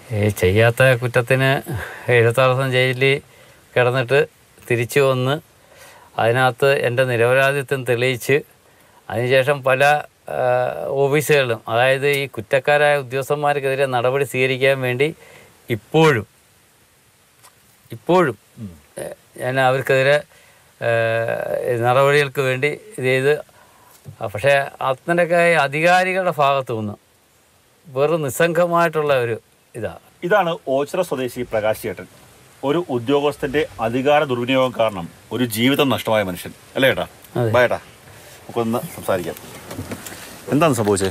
ഈ ചെയ്യാത്ത കുറ്റത്തിന് എഴുപത്താറ് ദിവസം ജയിലിൽ കിടന്നിട്ട് തിരിച്ചു വന്ന് അതിനകത്ത് എൻ്റെ നിരപരാധിത്വം തെളിയിച്ച് അതിനുശേഷം പല ആ, ഓഫീസുകളിലും അതായത് ഈ കുറ്റക്കാരായ ഉദ്യോഗസ്ഥന്മാർക്കെതിരെ നടപടി സ്വീകരിക്കാൻ വേണ്ടി ഇപ്പോഴും ഇപ്പോഴും ഏഹ്, ഞാൻ അവർക്കെതിരെ ഏഹ്, നടപടികൾക്ക് വേണ്ടി ഇത് ചെയ്ത് പക്ഷേ അതിൻ്റെയൊക്കെ അധികാരികളുടെ ഭാഗത്തു നിന്ന് വെറും നിസ്സംഗമായിട്ടുള്ള ഒരു ഇതാണ് ഇതാണ് ഓച്ചിറ സ്വദേശി പ്രകാശ് ചേട്ടൻ ഒരു ഉദ്യോഗസ്ഥന്റെ അധികാര ദുർവിനിയോഗം കാരണം ഒരു ജീവിതം നഷ്ടമായ മനുഷ്യൻ അല്ലേ ഏട്ടാ അതെ. ബൈ ഏട്ടാ നമുക്കൊന്ന് സംസാരിക്കാം എന്താണ് സംഭവിച്ചത്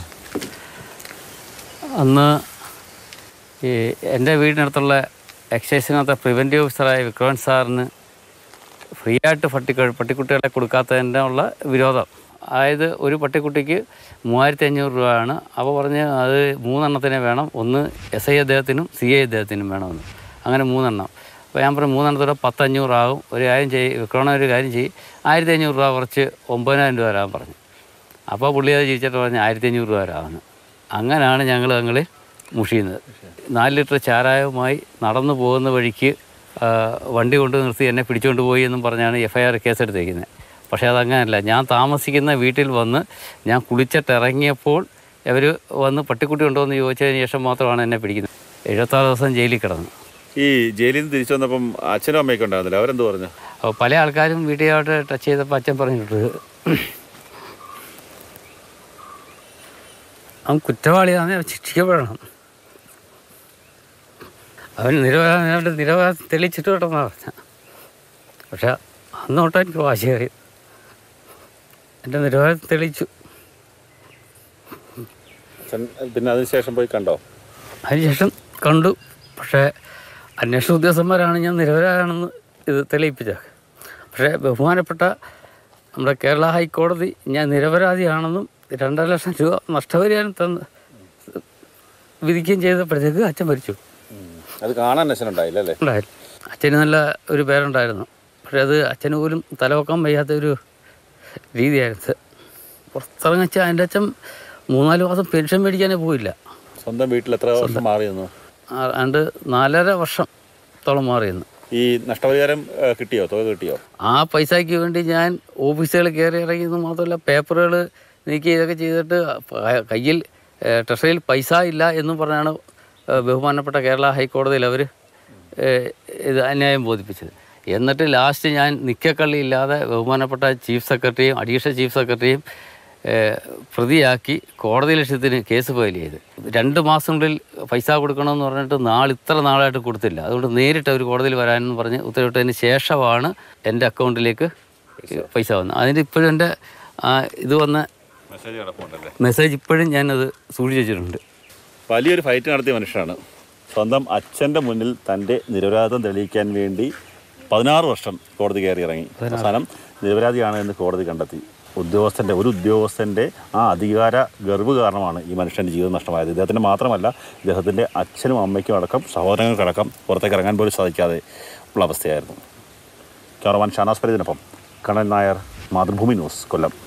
അന്ന് ഈ എൻ്റെ വീടിനടുത്തുള്ള എക്സൈസിനകത്തെ പ്രിവൻറ്റീവ് ഓഫീസറായ വിക്രമൻ സാറിന് ഫ്രീ ആയിട്ട് പട്ടിക്ക പട്ടിക്കുട്ടികളെ കൊടുക്കാത്തതിൻ്റെ ഉള്ള വിരോധം അതായത് ഒരു പട്ടിക്കുട്ടിക്ക് മൂവായിരത്തി അഞ്ഞൂറ് രൂപയാണ് അപ്പോൾ പറഞ്ഞ് അത് മൂന്നെണ്ണത്തിന് വേണം ഒന്ന് എസ് ഐ അദ്ദേഹത്തിനും സി ഐ അദ്ദേഹത്തിനും വേണമെന്ന് അങ്ങനെ മൂന്നെണ്ണം അപ്പോൾ ഞാൻ പറഞ്ഞു മൂന്നെണ്ണത്തോടെ പത്തഞ്ഞൂറാകും ഒരു കാര്യം ചെയ്യ് വിക്രമണ ഒരു കാര്യം ചെയ്യും ആയിരത്തി അഞ്ഞൂറ് രൂപ കുറച്ച് ഒമ്പതിനായിരം രൂപ തരാൻ പറഞ്ഞു അപ്പോൾ പുള്ളി അത് ചോദിച്ചിട്ട് പറഞ്ഞ് ആയിരത്തി അഞ്ഞൂറ് രൂപ തരാമെന്ന് അങ്ങനെയാണ് ഞങ്ങൾ ഞങ്ങൾ മുഷിയുന്നത് നാല് ലിറ്റർ ചാരായവുമായി നടന്നു പോകുന്ന വഴിക്ക് ആ, വണ്ടി കൊണ്ട് നിർത്തി എന്നെ പിടിച്ചുകൊണ്ട് പോയി എന്നും പറഞ്ഞാണ് എഫ് ഐ ആർ കേസെടുത്തേക്കുന്നത് പക്ഷേ അതങ്ങനെയല്ല ഞാൻ താമസിക്കുന്ന വീട്ടിൽ വന്ന് ഞാൻ കുളിച്ചിട്ടിറങ്ങിയപ്പോൾ ഇവർ വന്ന് പട്ടിക്കുട്ടി ഉണ്ടോ എന്ന് ചോദിച്ചതിന് ശേഷം മാത്രമാണ് എന്നെ പിടിക്കുന്നത് എഴുപത്താറ് ദിവസം ജയിലിൽ കിടന്നു ഈ ജയിലിൽ നിന്ന് തിരിച്ചു വന്നപ്പം അച്ഛനും അമ്മയൊക്കെ ഉണ്ടായിരുന്നില്ല അവരെന്ത് പറഞ്ഞു അപ്പോൾ പല ആൾക്കാരും വീട്ടിലോട്ട് ടച്ച് ചെയ്തപ്പോൾ അച്ഛൻ പറഞ്ഞിട്ട് അവൻ കുറ്റവാളിയാണ് അവൻ ശിക്ഷിക്കപ്പെടണം അവൻ നിരപരാധി അവൻ്റെ നിരപരാധി തെളിയിച്ചിട്ട് കിടന്നാ പറഞ്ഞ പക്ഷെ അന്ന് തൊട്ട് എനിക്ക് വാശി കയറി എൻ്റെ നിരപരാധി തെളിയിച്ചു അച്ഛൻ പിന്നെ അതിനുശേഷം പോയി കണ്ടോ അതിനുശേഷം കണ്ടു പക്ഷേ അന്വേഷണ ഉദ്യോഗസ്ഥന്മാരാണ് ഞാൻ നിരപരാധാണെന്ന് ഇത് തെളിയിപ്പിച്ചത് പക്ഷേ ബഹുമാനപ്പെട്ട നമ്മുടെ കേരള ഹൈക്കോടതി ഞാൻ നിരപരാധിയാണെന്നും രണ്ടര ലക്ഷം രൂപ നഷ്ടപരിഹാരം തന്ന് വിധിക്കുകയും ചെയ്തപ്പോഴത്തേക്ക് അച്ഛൻ മരിച്ചു അത് കാണാൻ അച്ഛനുണ്ടായില്ല അല്ലേ ഉണ്ടായിരുന്നു അച്ഛന് നല്ല ഒരു പേരുണ്ടായിരുന്നു പക്ഷേ അത് അച്ഛന് പോലും തലവെക്കാൻ വയ്യാത്ത ഒരു രീതിയായിരുന്നു പുറത്തിറങ്ങിച്ച എൻ്റെ അച്ഛൻ മൂന്നാല് മാസം പെൻഷൻ മേടിക്കാനേ പോയില്ല സ്വന്തം വീട്ടിൽ എത്ര വർഷം മാറി നിന്നു ആണ്ട് നാലര വർഷത്തോളം മാറിയെന്ന് ഈ നഷ്ടപരിഹാരം ഏ, കിട്ടിയോ തുക കിട്ടിയോ ആ പൈസയ്ക്ക് വേണ്ടി ഞാൻ ഓഫീസുകൾ കയറി ഇറങ്ങിയെന്ന് മാത്രമല്ല പേപ്പറുകൾ നീക്കി ഇതൊക്കെ ചെയ്തിട്ട് പ- കയ്യിൽ ഏഹ്, ട്രഷറിയിൽ പൈസ ഇല്ല എന്നും പറഞ്ഞാണ് ഏഹ്, ബഹുമാനപ്പെട്ട കേരള ഹൈക്കോടതിയിൽ അവർ ഇത് അന്യായം ബോധിപ്പിച്ചത് എന്നിട്ട് ലാസ്റ്റ് ഞാൻ നിക്കക്കള്ളി ഇല്ലാതെ ബഹുമാനപ്പെട്ട ചീഫ് സെക്രട്ടറിയും അഡീഷണൽ ചീഫ് സെക്രട്ടറിയും ഏഹ്, പ്രതിയാക്കി കോടതി ലക്ഷ്യത്തിന് കേസ് ഫയൽ ചെയ്ത് രണ്ട് മാസത്തിനുള്ളിൽ പൈസ കൊടുക്കണമെന്ന് പറഞ്ഞിട്ട് നാൾ ഇത്ര നാളായിട്ട് കൊടുത്തില്ല അതുകൊണ്ട് നേരിട്ട് അവർ കോടതിയിൽ വരാനെന്ന് പറഞ്ഞ് ഉത്തരവിട്ടതിന് ശേഷമാണ് എൻ്റെ അക്കൗണ്ടിലേക്ക് പൈസ വന്നത് അതിന് ഇപ്പോഴും എൻ്റെ ആ, ഇത് വന്ന മെസ്സേജ് കിടപ്പുണ്ടല്ലേ മെസ്സേജ് ഇപ്പോഴും ഞാനത് സൂക്ഷിച്ച് വെച്ചിട്ടുണ്ട് വലിയൊരു ഫൈറ്റ് നടത്തിയ മനുഷ്യനാണ് സ്വന്തം അച്ഛൻ്റെ മുന്നിൽ തൻ്റെ നിരപരാധിത്വം തെളിയിക്കാൻ വേണ്ടി പതിനാറ് വർഷം കോടതി കയറി ഇറങ്ങി അവസാനം നിരപരാധിയാണ് എന്ന് കോടതി കണ്ടെത്തി ഉദ്യോഗസ്ഥൻ്റെ ഒരു ഉദ്യോഗസ്ഥൻ്റെ ആ അധികാര ഗർവ് കാരണമാണ് ഈ മനുഷ്യൻ്റെ ജീവിതം നഷ്ടമായത് ഇദ്ദേഹത്തിൻ്റെ മാത്രമല്ല ഇദ്ദേഹത്തിൻ്റെ അച്ഛനും അമ്മയ്ക്കും അടക്കം സഹോദരങ്ങൾക്കടക്കം പുറത്തേക്ക് ഇറങ്ങാൻ പോലും സാധിക്കാതെ ഉള്ള അവസ്ഥയായിരുന്നു ക്യാമറമാൻ ഷാനാസ് ഫരീദിനൊപ്പം കണ്ണൻ നായർ മാതൃഭൂമി ന്യൂസ് കൊല്ലം